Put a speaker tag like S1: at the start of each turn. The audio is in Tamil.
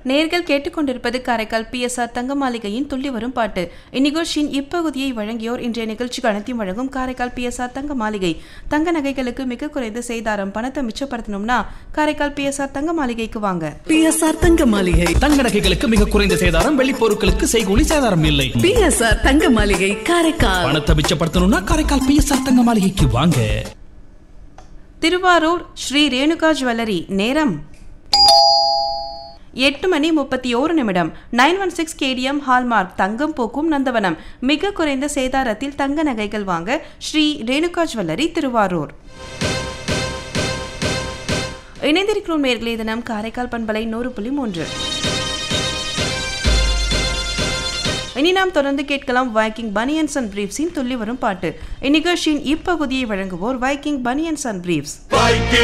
S1: நேர்கள் கேட்டுக்கொண்டிருப்பது காரைக்கால் பிஎஸ்ஆர் தங்க மாளிகையின் துள்ளி வரும் பாட்டு இந்நிகழ்ச்சியின் இப்பகுதியை வழங்கியோர் இன்றைய நிகழ்ச்சிக்கு அனைத்தையும் வழங்கும் காரைக்கால் பிஎஸ்ஆர் தங்க மாளிகை தங்க நகைகளுக்கு மிக குறைந்த செய்தாரம் பணத்தை மிச்சப்படுத்தணும்னா காரைக்கால் பிஎஸ்ஆர் தங்க மாளிகைக்கு வாங்க
S2: பிஎஸ்ஆர் தங்க மாளிகை
S3: தங்க நகைகளுக்கு மிக குறைந்த சேதாரம் வெள்ளி பொருட்களுக்கு செய்கூலி சேதாரம் இல்லை
S2: பிஎஸ்ஆர் தங்க மாளிகை காரைக்கால்
S3: பணத்தை மிச்சப்படுத்தணும்னா காரைக்கால் பிஎஸ்ஆர் தங்க மாளிகைக்கு வாங்க
S1: திருவாரூர் ஸ்ரீ ரேணுகா ஜுவல்லரி நேரம் எட்டு மணி முப்பத்தி ஓரு நிமிடம் nine one six KDM hallmark தங்கம் போக்கும் நந்தவனம் மிக குறைந்த சேதாரத்தில் தங்க நகைகள் வாங்க ஸ்ரீ ரேணுகா ஜுவல்லரி திருவாரூர் இணைந்திருக்கிறோம் நேர்களே தினம் காரைக்கால் பண்பலை நூறு புள்ளி மூன்று இனி நாம் தொடர்ந்து கேட்கலாம் வைக்கிங் பனியன்ஸ் அண்ட் பிரீப்ஸின் துள்ளி வரும் பாட்டு இந்நிகழ்ச்சியின் இப்பகுதியை வழங்குவோர் வைக்கிங் பனியன்ஸ் அண்ட் பிரீப்ஸ்